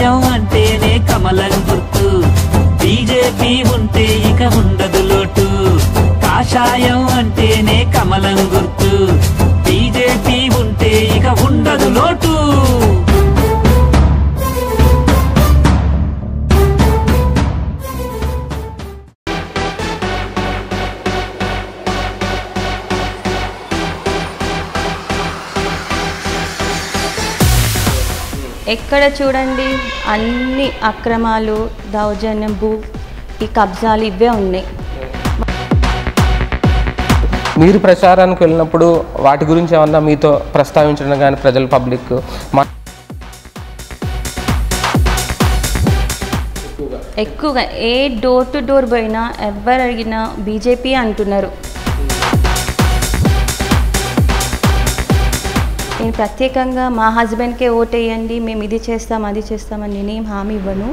కాషాయం అంటేనే కమలం గుర్తు బీజేపీ ఉంటే ఇక ఉండదు లోటు కాషాయం అంటేనే కమలం గుర్తు బీజేపీ ఉంటే ఇక ఉండదు లోటు ఎక్కడ చూడండి అన్ని అక్రమాలు దౌర్జన్యం భూ ఈ కబ్జాలు ఇవే ఉన్నాయి మీరు ప్రచారానికి వెళ్ళినప్పుడు వాటి గురించి ఏమన్నా మీతో ప్రస్తావించడం కానీ ప్రజల పబ్లిక్ మా ఎక్కువగా ఏ డోర్ టు డోర్ పోయినా ఎవరు అడిగినా బీజేపీ అంటున్నారు నేను ప్రత్యేకంగా మా హస్బెండ్కే ఓటేయండి మేము ఇది చేస్తాం అది చేస్తామని నేనేం హామీ ఇవ్వను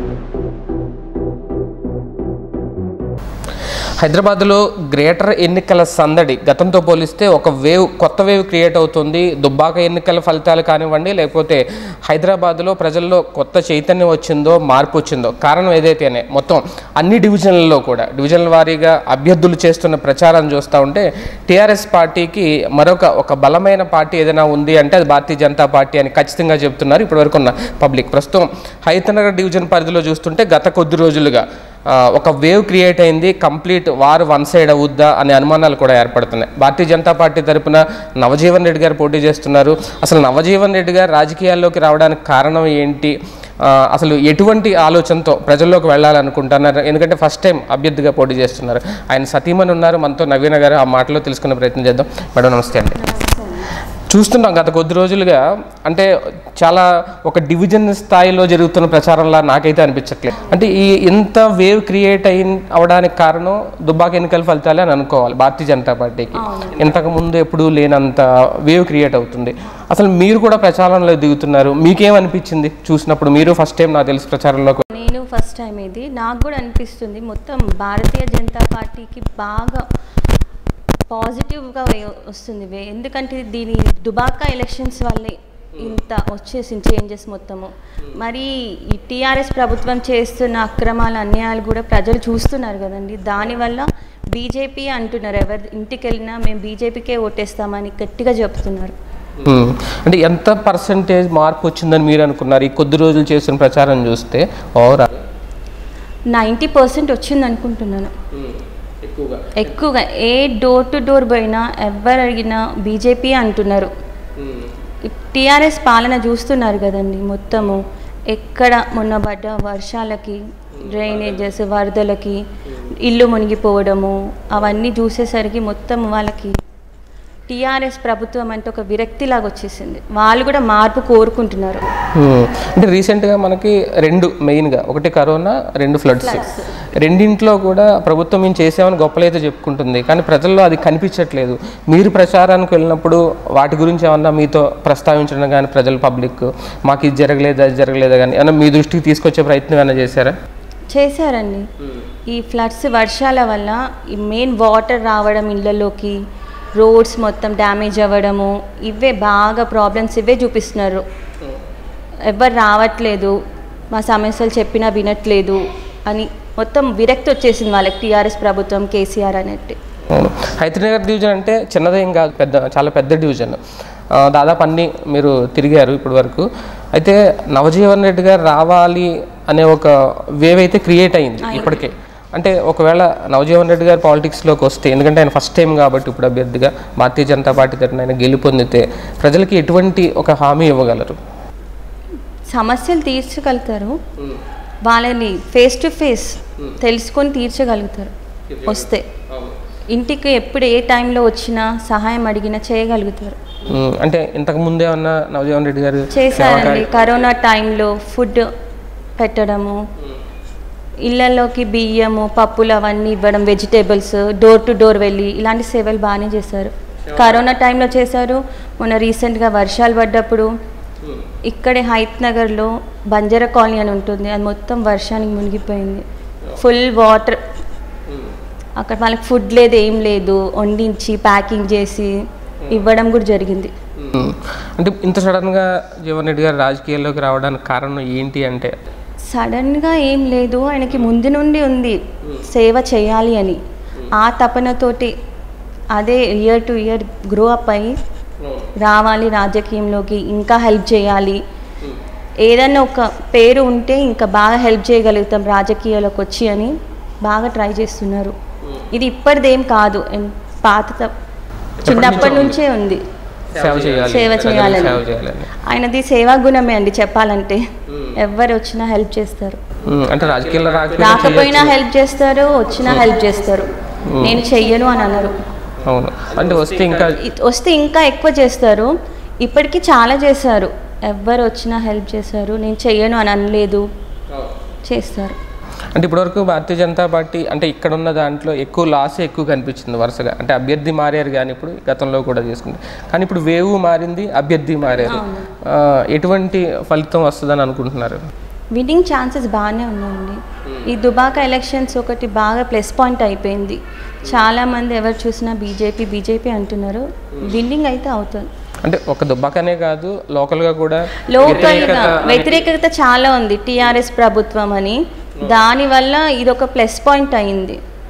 హైదరాబాద్లో గ్రేటర్ ఎన్నికల సందడి గతంతో పోలిస్తే ఒక వేవ్ కొత్త వేవ్ క్రియేట్ అవుతుంది దుబ్బాక ఎన్నికల ఫలితాలు కానివ్వండి లేకపోతే హైదరాబాద్లో ప్రజల్లో కొత్త చైతన్యం వచ్చిందో మార్పు వచ్చిందో కారణం ఏదైతేనే మొత్తం అన్ని డివిజన్లలో కూడా డివిజన్ల వారీగా అభ్యర్థులు చేస్తున్న ప్రచారం చూస్తూ ఉంటే టీఆర్ఎస్ పార్టీకి మరొక ఒక బలమైన పార్టీ ఏదైనా ఉంది అంటే అది భారతీయ జనతా పార్టీ అని ఖచ్చితంగా చెప్తున్నారు ఇప్పటివరకు ఉన్న పబ్లిక్ ప్రస్తుతం హైతనగర్ డివిజన్ పరిధిలో చూస్తుంటే గత కొద్ది రోజులుగా ఆ, ఒక వేవ్ క్రియేట్ అయింది కంప్లీట్ వార్ వన్ సైడ్ అవుద్దా అనే అనుమానాలు కూడా ఏర్పడుతున్నాయి భారతీయ జనతా పార్టీ తరపున నవజీవన్ రెడ్డి గారు పోటీ చేస్తున్నారు అసలు నవజీవన్ రెడ్డి గారు రాజకీయాల్లోకి రావడానికి కారణం ఏంటి ఆ, అసలు ఎటువంటి ఆలోచనతో ప్రజల్లోకి వెళ్ళాలనుకుంటున్నారు ఎందుకంటే ఫస్ట్ టైం అభ్యర్థిగా పోటీ చేస్తున్నారు ఆయన సతీమణి ఉన్నారు మనతో నవీన గారు ఆ మాటలో తెలుసుకునే ప్రయత్నం చేద్దాం మేడం నమస్తే అండి చూస్తున్నాం గత కొద్ది రోజులుగా అంటే చాలా ఒక డివిజన్ స్థాయిలో జరుగుతున్న ప్రచారంలా నాకైతే అనిపించట్లేదు అంటే ఈ ఇంత వేవ్ క్రియేట్ అయి అవడానికి కారణం దుబ్బాక ఎన్నికల ఫలితాలే అని అనుకోవాలి భారతీయ జనతా పార్టీకి ఇంతకు ముందు ఎప్పుడూ లేనంత వేవ్ క్రియేట్ అవుతుంది అసలు మీరు కూడా ప్రచారంలో దిగుతున్నారు మీకేమనిపించింది చూసినప్పుడు మీరు ఫస్ట్ టైం నాకు తెలిసి ప్రచారంలోకి నేను ఫస్ట్ టైం ఇది నాకు కూడా అనిపిస్తుంది మొత్తం భారతీయ జనతా పార్టీకి బాగా పాజిటివ్గా వస్తుంది వే- ఎందుకంటే దీని దుబాకా ఎలక్షన్స్ వల్లే ఇంత వచ్చేసింది చేంజెస్ మొత్తము మరి ఈ టీఆర్ఎస్ ప్రభుత్వం చేస్తున్న అక్రమాల అన్యాయాలు కూడా ప్రజలు చూస్తున్నారు కదండి దానివల్ల బీజేపీ అంటున్నారు ఎవరి ఇంటికి వెళ్ళినా మేము బీజేపీకే ఓటేస్తామని గట్టిగా చెప్తున్నారు ఉమ్. అంటే ఎంత పర్సంటేజ్ మార్పు వచ్చిందని మీరు అనుకున్నారు ఈ కొద్ది రోజులు చేసిన ప్రచారం చూస్తే ఓవరాల్ నైంటీ పర్సెంట్ వచ్చింది అనుకుంటున్నాను ఎక్కువగా ఎక్కువగా ఏ డోర్ టు డోర్ పోయినా ఎవరు అడిగినా బీజేపీ అంటున్నారు టీఆర్ఎస్ పాలన చూస్తున్నారు కదండి మొత్తము ఎక్కడ మొన్న పడ్డ వర్షాలకి డ్రైనేజెస్ వరదలకి ఇల్లు మునిగిపోవడము అవన్నీ చూసేసరికి మొత్తం వాళ్ళకి టీఆర్ఎస్ ప్రభుత్వం అంటే ఒక విరక్తిలాగా వచ్చేసింది వాళ్ళు కూడా మార్పు కోరుకుంటున్నారు ఉమ్. అంటే రీసెంట్గా మనకి రెండు మెయిన్గా ఒకటి కరోనా రెండు ఫ్లడ్స్ రెండింట్లో కూడా ప్రభుత్వం మేము చేసామని గొప్పలైతే చెప్పుకుంటుంది కానీ ప్రజల్లో అది కనిపించట్లేదు మీరు ప్రచారానికి వెళ్ళినప్పుడు వాటి గురించి ఏమన్నా మీతో ప్రస్తావించడం కానీ ప్రజల పబ్లిక్ మాకు ఇది జరగలేదు అది జరగలేదు కానీ ఏమన్నా మీ దృష్టికి తీసుకొచ్చే ప్రయత్నం ఏమైనా చేశారా చేశారండి ఈ ఫ్లడ్స్ వర్షాల వల్ల ఈ మెయిన్ వాటర్ రావడం ఇళ్ళలోకి రోడ్స్ మొత్తం డ్యామేజ్ అవ్వడము ఇవే బాగా ప్రాబ్లమ్స్ ఇవే చూపిస్తున్నారు ఎవరు రావట్లేదు మా సమస్యలు చెప్పినా వినట్లేదు అని మొత్తం విరక్తి వచ్చేసింది వాళ్ళకి టీఆర్ఎస్ ప్రభుత్వం కేసీఆర్ అనేటి అవును హైదరాబాద్ డివిజన్ అంటే చిన్నదేం కాదు పెద్ద చాలా పెద్ద డివిజన్ ఆ, దాదాపు అన్ని మీరు తిరిగారు ఇప్పటి వరకు అయితే నవజీవన్ రెడ్డి గారు రావాలి అనే ఒక వేవ్ అయితే క్రియేట్ అయింది ఇప్పటికే అంటే ఒకవేళ నవజీవన్ రెడ్డి గారు పాలిటిక్స్లోకి వస్తే ఎందుకంటే ఆయన ఫస్ట్ టైం కాబట్టి ఇప్పుడు అభ్యర్థిగా భారతీయ జనతా పార్టీ తరఫున ఆయన గెలుపొందితే ప్రజలకి ఎటువంటి ఒక హామీ ఇవ్వగలరు సమస్యలు తీర్చగలుగుతారు వాళ్ళని ఫేస్ టు ఫేస్ తెలుసుకొని తీర్చగలుగుతారు వస్తే ఇంటికి ఎప్పుడు ఏ టైంలో వచ్చినా సహాయం అడిగినా చేయగలుగుతారు ఉమ్, అంటే ఇంతకు ముందే ఉన్న నవజీవన్ రెడ్డి గారు చేశారండి కరోనా టైంలో ఫుడ్ పెట్టడము ఇళ్ళల్లోకి బియ్యము పప్పులు అవన్నీ ఇవ్వడం వెజిటేబుల్స్ డోర్ టు డోర్ వెళ్ళి ఇలాంటి సేవలు బాగానే చేశారు కరోనా టైంలో చేశారు మొన్న రీసెంట్గా వర్షాలు పడ్డప్పుడు ఇక్కడే హైత్ నగర్లో బంజారా కాలనీ అని ఉంటుంది అది మొత్తం వర్షానికి మునిగిపోయింది ఫుల్ వాటర్ అక్కడ వాళ్ళకి ఫుడ్ లేదు ఏం లేదు వండించి ప్యాకింగ్ చేసి ఇవ్వడం కూడా జరిగింది ఉమ్. అంటే ఇంత సడన్గా జీవన్ రెడ్డి గారు రాజకీయాల్లోకి రావడానికి కారణం ఏంటి అంటే సడన్గా ఏం లేదు ఆయనకి ముందు నుండి ఉంది సేవ చేయాలి అని ఆ తపనతోటి అదే year to year grow up అయ్యి రావాలి రాజకీయంలోకి ఇంకా హెల్ప్ చేయాలి ఏదైనా ఒక పేరు ఉంటే ఇంకా బాగా హెల్ప్ చేయగలుగుతాం రాజకీయాల్లోకి వచ్చి అని బాగా ట్రై చేస్తున్నారు ఇది ఇప్పటిదేం కాదు ఎన్- పాత త- చిన్నప్పటి నుంచే ఉంది సేవ చేయాలి సేవ ప్రజలకు చేయాలని. సేవ చేయాలని ఆయనది సేవా గుణమే అండి చెప్పాలంటే ఎవరు వచ్చినా హెల్ప్ చేస్తారు ఉమ్, అంటే రాజకీయాల్లో రాకపోయినా రాకపోయినా చేయొచ్చు. హెల్ప్ చేస్తారు వచ్చినా హెల్ప్ చేస్తారు నేను చెయ్యను అని అనరు అవును అంటే వస్తే ఇంకా ఇ- వస్తే ఇంకా ఎక్కువ చేస్తారు ఇప్పటికీ చాలా చేశారు ఎవ్వరు వచ్చినా హెల్ప్ చేశారు నేను చెయ్యను అని అనలేదు చేస్తారు అంటే ఇప్పటివరకు భారతీయ జనతా పార్టీ అంటే ఇక్కడ ఉన్న దాంట్లో ఎక్కువ లాస్ ఎక్కువ కనిపించింది వరుసగా అంటే అభ్యర్థి మారారు కానీ ఇప్పుడు గతంలో కూడా తీసుకుంటే కానీ ఇప్పుడు వేవు మారింది అభ్యర్థి మారారు ఆ, ఎటువంటి ఫలితం వస్తుందని అనుకుంటున్నారు విన్నింగ్ ఛాన్సెస్ బాగానే ఉన్నాయండి ఈ దుబాక ఎలక్షన్స్ ఒకటి బాగా ప్లస్ పాయింట్ అయిపోయింది చాలామంది ఎవరు చూసినా బీజేపీ బీజేపీ అంటున్నారు విన్నింగ్ అయితే అవుతుంది అంటే ఒక దుబ్బాకనే కాదు లోకల్గా కూడా లోకల్గా వ్యతిరేకత- వ్యతిరేకత చాలా ఉంది టీఆర్ఎస్ ప్రభుత్వం అని దానివల్ల ఇది ఒక ప్లస్ పాయింట్ అయింది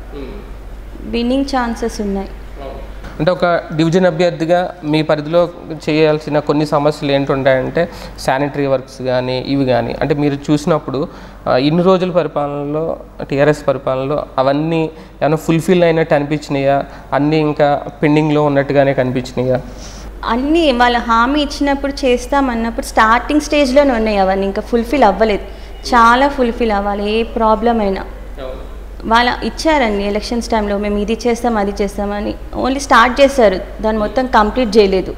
విన్నింగ్ ఛాన్సెస్ ఉన్నాయి అంటే ఒక డివిజన్ అభ్యర్థిగా మీ పరిధిలో చేయాల్సిన కొన్ని సమస్యలు ఏంటుంటాయంటే శానిటరీ వర్క్స్ కానీ ఇవి కానీ అంటే మీరు చూసినప్పుడు ఆ, ఇన్ని రోజుల పరిపాలనలో టీఆర్ఎస్ పరిపాలనలో అవన్నీ ఏమైనా ఫుల్ఫిల్ అయినట్టు అనిపించినాయా అన్నీ ఇంకా పెండింగ్లో ఉన్నట్టుగానే కనిపించినాయా అన్నీ వాళ్ళ హామీ ఇచ్చినప్పుడు చేస్తామన్నప్పుడు స్టార్టింగ్ స్టేజ్లోనే ఉన్నాయి అవన్నీ ఇంకా ఫుల్ఫిల్ అవ్వలేదు చాలా ఫుల్ఫిల్ అవ్వాలి ఏ ప్రాబ్లం అయినా వాళ్ళ ఇచ్చారండి ఎలక్షన్స్ టైంలో మేము ఇది చేస్తాం అది చేస్తామని ఓన్లీ స్టార్ట్ చేశారు దాన్ని మొత్తం కంప్లీట్ చేయలేదు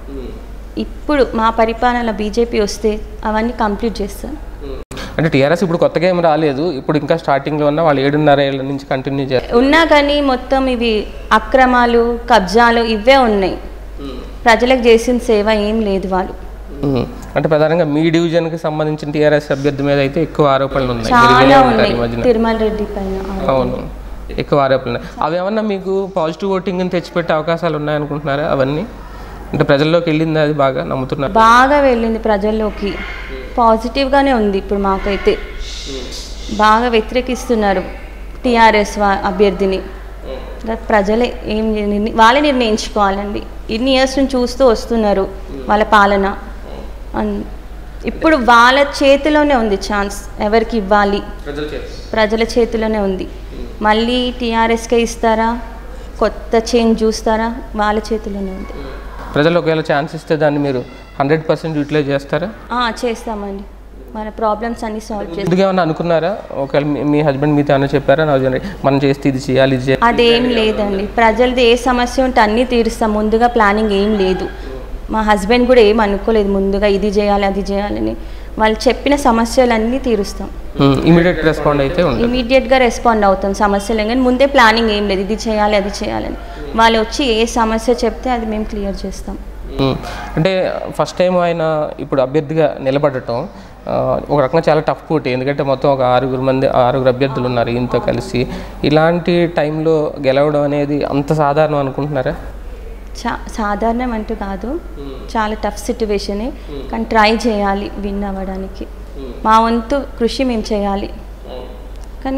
ఇప్పుడు మా పరిపాలన బీజేపీ వస్తే అవన్నీ కంప్లీట్ చేస్తారు అంటే టీఆర్ఎస్ ఇప్పుడు కొత్తగా ఏం రాలేదు ఇప్పుడు ఇంకా స్టార్టింగ్లో ఉన్న వాళ్ళు ఏడున్నర ఏళ్ళ నుంచి కంటిన్యూ చేస్తారు ఉన్నా కానీ మొత్తం ఇవి అక్రమాలు కబ్జాలు ఇవే ఉన్నాయి ప్రజలకు చేసిన సేవ ఏం లేదు వాళ్ళు ఉమ్. అంటే ప్రధానంగా మీ డివిజన్కి సంబంధించిన టీఆర్ఎస్ అభ్యర్థి మీద అయితే ఎక్కువ ఆరోపణలు ఉన్నాయి మీరు చాలా వినే ఉంటారు ఉన్నాయి ఈ మధ్యన తిరుమల రెడ్డి పైన అవును ఎక్కువ ఆరోపణలు ఉన్నాయి. అవి ఏమన్నా మీకు పాజిటివ్ ఓటింగ్ తెచ్చిపెట్టే అవకాశాలు ఉన్నాయనుకుంటున్నారా అవన్నీ అంటే ప్రజల్లోకి వెళ్ళింది అది బాగా నమ్ముతున్నారు బాగా వెళ్ళింది ప్రజల్లోకి పాజిటివ్గానే ఉంది ఇప్పుడు మాకైతే బాగా వ్యతిరేకిస్తున్నారు టీఆర్ఎస్ అభ్యర్థిని ఇంకా ప్రజలే ఏం నిర్ణ- వాళ్ళే నిర్ణయించుకోవాలండి ఇన్ని ఇయర్స్ నుంచి చూస్తూ వస్తున్నారు వాళ్ళ పాలన అన్- ఇప్పుడు వాళ్ళ చేతిలోనే ఉంది ఛాన్స్ ఎవరికి ఇవ్వాలి ప్రజల చేతిలోనే ఉంది మళ్ళీ టీఆర్ఎస్కే ఇస్తారా కొత్త చేంజ్ చూస్తారా వాళ్ళ చేతిలోనే ఉంది ప్రజలు ఒకవేళ ఛాన్స్ ఇస్తే దాన్ని మీరు హండ్రెడ్ పర్సెంట్ యూటిలైజ్ చేస్తారా ఆ, చేస్తామండి మన ప్రాబ్లమ్స్ అన్ని సాల్వ్ చేస్తాం ఎందుకు ఏమన్నా అనుకున్నారా ఒకవేళ మీ- మీ హస్బెండ్ మీతో ఏమైనా చెప్పారా నా మనం చేస్తే ఇది చేయాలి ఇది చేయాలి అదేం లేదండి ప్రజలది ఏ సమస్య ఉంటే అన్నీ తీరుస్తాం ముందుగా ప్లానింగ్ ఏం లేదు మా హస్బెండ్ కూడా ఏం అనుకోలేదు ముందుగా ఇది చేయాలి అది చేయాలని వాళ్ళు చెప్పిన సమస్యలన్నీ తీరుస్తాం ఇమీడియట్ రెస్పాండ్ అయితే ఉంటుంది ఇమీడియట్గా రెస్పాండ్ అవుతాం సమస్యలు కానీ ముందే ప్లానింగ్ ఏం లేదు ఇది చేయాలి అది చేయాలని వాళ్ళు వచ్చి ఏ సమస్య చెప్తే అది మేము క్లియర్ చేస్తాం మ్మ్. అంటే ఫస్ట్ టైం ఆయన ఇప్పుడు అభ్యర్థిగా నిలబడటం ఆ, ఒక రకంగా చాలా టఫ్ పోటీ ఎందుకంటే మొత్తం ఒక ఆరుగురు మంది ఆరుగురు అభ్యర్థులు ఉన్నారు ఈయనతో కలిసి ఇలాంటి టైంలో గెలవడం అనేది అంత సాధారణం అనుకుంటున్నారా చా సాధారణం అంటూ కాదు చాలా టఫ్ సిట్యువేషనే కానీ ట్రై చేయాలి విన్ అవ్వడానికి మా వంతు కృషి మేము చేయాలి కానీ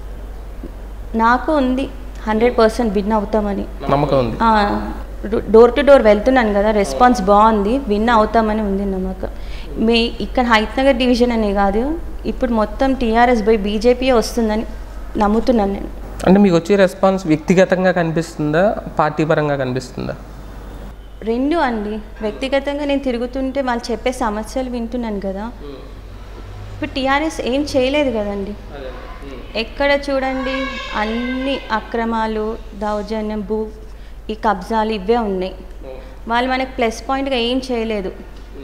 నాకు ఉంది హండ్రెడ్ పర్సెంట్ విన్ అవుతామని నమ్మకం ఉంది డోర్ టు డోర్ వెళ్తున్నాను కదా రెస్పాన్స్ బాగుంది విన్ అవుతామని ఉంది నమ్మకం మీ ఇక్కడ హైత్నగర్ డివిజన్ అనే కాదు ఇప్పుడు మొత్తం టీఆర్ఎస్ బై బీజేపీ వస్తుందని నమ్ముతున్నాను నేను అంటే మీకు వచ్చే రెస్పాన్స్ వ్యక్తిగతంగా కనిపిస్తుందా పార్టీ పరంగా కనిపిస్తుందా రెండు అండి వ్యక్తిగతంగా నేను తిరుగుతుంటే వాళ్ళు చెప్పే సమస్యలు వింటున్నాను కదా ఇప్పుడు టీఆర్ఎస్ ఏం చేయలేదు కదండి ఎక్కడ చూడండి అన్ని అక్రమాలు దౌర్జన్యం భూ ఈ కబ్జాలు ఇవే ఉన్నాయి వాళ్ళు మనకి ప్లస్ పాయింట్గా ఏం చేయలేదు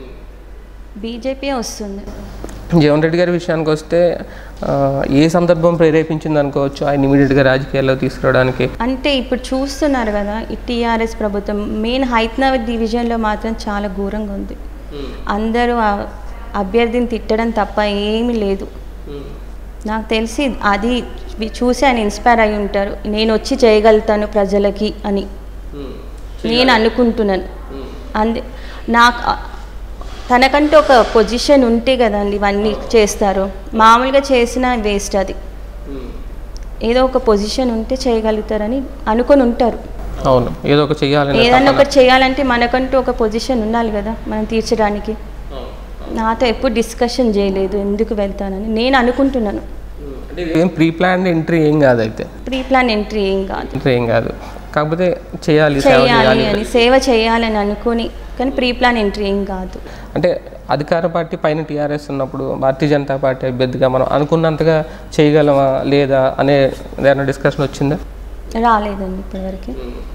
బీజేపీ వస్తుంది జగన్ రెడ్డి గారి విషయానికి వస్తే ఆ, ఏ సందర్భం ప్రేరేపించింది అనుకోవచ్చు ఆయన ఇమీడియట్గా రాజకీయాల్లో తీసుకురావడానికి అంటే ఇప్పుడు చూస్తున్నారు కదా ఈ టీఆర్ఎస్ ప్రభుత్వం మెయిన్ హైత్నగర్ డివిజన్లో మాత్రం చాలా ఘోరంగా ఉంది అందరూ ఆ అభ్యర్థిని తిట్టడం తప్ప ఏమీ లేదు నాకు తెలిసి అది వి- చూసి ఆయన ఇన్స్పైర్ అయి ఉంటారు నేను వచ్చి చేయగలుగుతాను ప్రజలకి అని నేను అనుకుంటున్నాను అంది నాకు తనకంటూ ఒక పొజిషన్ ఉంటే కదండి ఇవన్నీ చేస్తారు మామూలుగా చేసిన వేస్ట్ అది ఏదో ఒక పొజిషన్ ఉంటే చేయగలుగుతారని అనుకొని ఉంటారు అవును ఏదో ఒక చెయ్యాలని ఏదన్నా ఒకటి చేయాలంటే మనకంటూ ఒక పొజిషన్ ఉండాలి కదా మనం తీర్చడానికి నాతో ఎప్పుడు డిస్కషన్ చేయలేదు ఎందుకు వెళ్తానని నేను అనుకుంటున్నాను అంటే ఏం ప్రీ ప్లాన్ ఎంట్రీ ఏం కాదు అయితే ప్రీ ప్లాన్ ఎంట్రీ ఏం కాదు ఎంట్రీ ఏం కాదు కాకపోతే చేయాలి సేవ చేయాలి చేయాలి అని సేవ చేయాలని అనుకుని కానీ ప్రీ ప్లాన్ ఎంట్రీ ఏం కాదు అంటే అధికార పార్టీ పైన టీఆర్ఎస్ ఉన్నప్పుడు భారతీయ జనతా పార్టీ అభ్యర్థిగా మనం అనుకున్నంతగా చేయగలమా లేదా అనే ఏదైనా డిస్కషన్ వచ్చిందా రాలేదండి ఇప్పటివరకు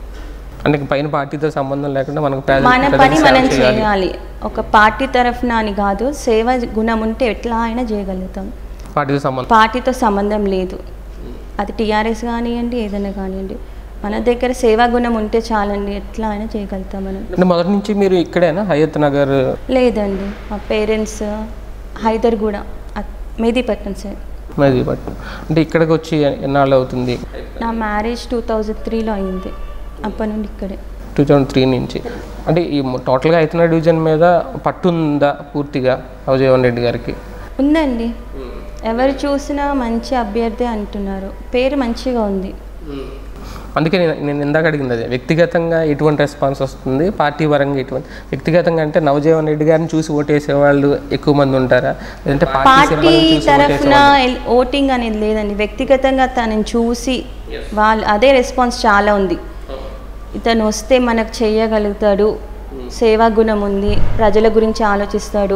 అంటే పైన పార్టీతో సంబంధం లేకుండా మనకు ప్రజ- మన ప్రజలకు పని సేవ మనం చేయాలి. చేయాలి ఒక పార్టీ తరఫున అని కాదు సేవ గుణం ఉంటే ఎట్లా అయినా చేయగలుగుతాం పార్టీతో సంబంధం పార్టీతో సంబంధం లేదు అది టీఆర్ఎస్ కానివ్వండి ఏదైనా కానివ్వండి మన దగ్గర సేవా గుణం ఉంటే చాలండి ఎట్లా అయినా చేయగలుగుతాం మనం అంటే మొదటి నుంచి మీరు ఇక్కడేనా హయత్ నగర్ లేదండి మా పేరెంట్స్ హైదర్గూడ అత్- మెహదీపట్నం సైడ్ మెహదీపట్నం అంటే ఇక్కడికి వచ్చి ఎన్నాళ్ళు అవుతుంది నా మ్యారేజ్ టూ థౌజండ్ త్రీలో అయింది అప్పటి నుండి ఇక్కడే టూ థౌజండ్ త్రీ నుంచి అంటే ఈ టోటల్గా హైతన డివిజన్ మీద పట్టుందా పూర్తిగా నవజీవన్ రెడ్డి గారికి ఉందండి ఎవరు చూసినా మంచి అభ్యర్థి అంటున్నారు పేరు మంచిగా ఉంది అందుకే నేను నేను ఇందాక అడిగింది అదే వ్యక్తిగతంగా ఎటువంటి రెస్పాన్స్ వస్తుంది పార్టీ పరంగా ఎటువంటి వ్యక్తిగతంగా అంటే నవజీవన్ రెడ్డి గారిని చూసి ఓటేసే వాళ్ళు ఎక్కువ మంది ఉంటారా లేదంటే పార్టీ పార్టీ సింబల్ని చూసి ఓటేసే తరఫున ఎల్- ఓటింగ్ అనేది లేదండి వ్యక్తిగతంగా తనని చూసి వాళ్ళు అదే రెస్పాన్స్ చాలా ఉంది ఇతను వస్తే మనకు చేయగలుగుతాడు సేవా గుణం ఉంది ప్రజల గురించి ఆలోచిస్తాడు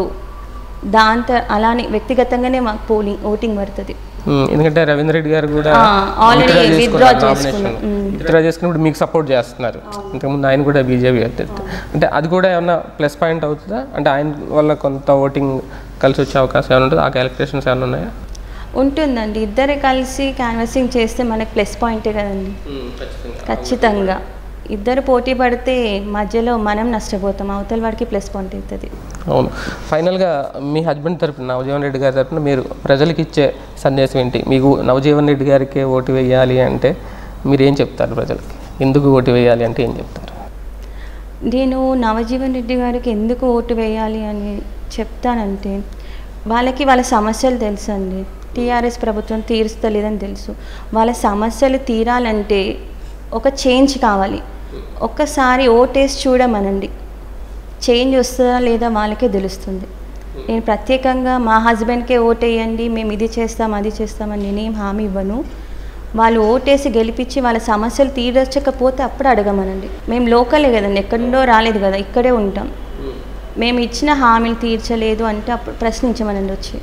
దాంతో అలానే వ్యక్తిగతంగానే మాకు పోలింగ్ ఓటింగ్ పడుతుంది ఉమ్, ఎందుకంటే రవీంద్ర రెడ్డి గారు కూడా ఆ, already withdraw withdraw చేసుకున్నారు చేసుకున్నారు. nomination. ఉమ్. withdraw చేసుకున్నప్పుడు మీకు సపోర్ట్ చేస్తున్నారు ఇంతకుముందు ఆయన కూడా బీజేపీ అభ్యర్థి అంటే అది కూడా ఏమన్నా ప్లస్ పాయింట్ అవుతుందా అంటే ఆయన వల్ల కొంత ఓటింగ్ కలిసి వచ్చే అవకాశం ఏమైనా ఉంటుంది ఆ క్యాలిక్యులేషన్స్ ఏమైనా ఉన్నాయా ఉంటుందండి ఇద్దరు కలిసి క్యాన్వసింగ్ చేస్తే మనకు ప్లస్ పాయింటే కదండి ఖచ్చితంగా ఇద్దరు పోటీ పడితే మధ్యలో మనం నష్టపోతాం అవతల వాడికి ప్లస్ పాయింట్ అవుతుంది అవును ఫైనల్గా మీ హస్బెండ్ తరపున నవజీవన్ రెడ్డి గారి తరపున మీరు ప్రజలకు ఇచ్చే సందేశం ఏంటి మీకు నవజీవన్ రెడ్డి గారికి ఓటు వేయాలి అంటే మీరు ఏం చెప్తారు ప్రజలకి ఎందుకు ఓటు వేయాలి అంటే ఏం చెప్తారు నేను నవజీవన్ రెడ్డి గారికి ఎందుకు ఓటు వేయాలి అని చెప్తానంటే వాళ్ళకి వాళ్ళ సమస్యలు తెలుసు అండి టీఆర్ఎస్ ప్రభుత్వం తీరుస్తలేదని తెలుసు వాళ్ళ సమస్యలు తీరాలంటే ఒక చేంజ్ కావాలి ఒక్కసారి ఓటేసి చూడమనండి చేంజ్ వస్తుందా లేదా వాళ్ళకే తెలుస్తుంది నేను ప్రత్యేకంగా మా హస్బెండ్కే ఓటేయండి మేము ఇది చేస్తాం అది చేస్తామని నేనేం హామీ ఇవ్వను వాళ్ళు ఓటేసి గెలిపించి వాళ్ళ సమస్యలు తీర్చకపోతే అప్పుడు అడగమనండి మేము లోకలే కదండి ఎక్కడో రాలేదు కదా ఇక్కడే ఉంటాం మేము ఇచ్చిన హామీలు తీర్చలేదు అంటే అప్పుడు ప్రశ్నించమనండి వచ్చి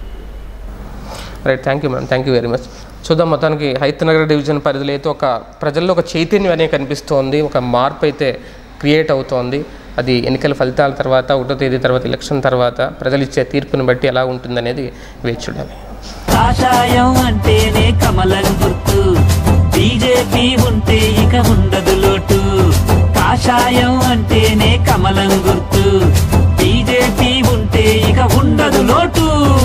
right thank you ma'am thank you very much చూద్దాం మొత్తానికి హైతనగర్ డివిజన్ పరిధిలో అయితే ఒక ప్రజల్లో ఒక చైతన్యం అనేది కనిపిస్తోంది ఒక మార్పు అయితే క్రియేట్ అవుతోంది అది ఎన్నికల ఫలితాల తర్వాత ఒకటో తేదీ తర్వాత ఎలక్షన్ తర్వాత ప్రజలు ఇచ్చే తీర్పుని బట్టి ఎలా ఉంటుందనేది వేచి చూడాలి కాషాయం అంటేనే కమలం గుర్తు బీజేపీ ఉంటే ఇక ఉండదు లోటు కాషాయం అంటేనే కమలం గుర్తు బీజేపీ ఉంటే ఇక ఉండదు లోటు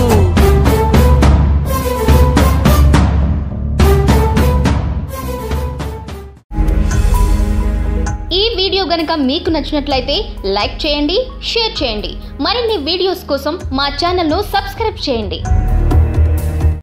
ఈ వీడియో గనుక మీకు నచ్చినట్లయితే లైక్ చేయండి షేర్ చేయండి మరిన్ని వీడియోస్ కోసం మా ఛానల్ను సబ్స్క్రైబ్ చేయండి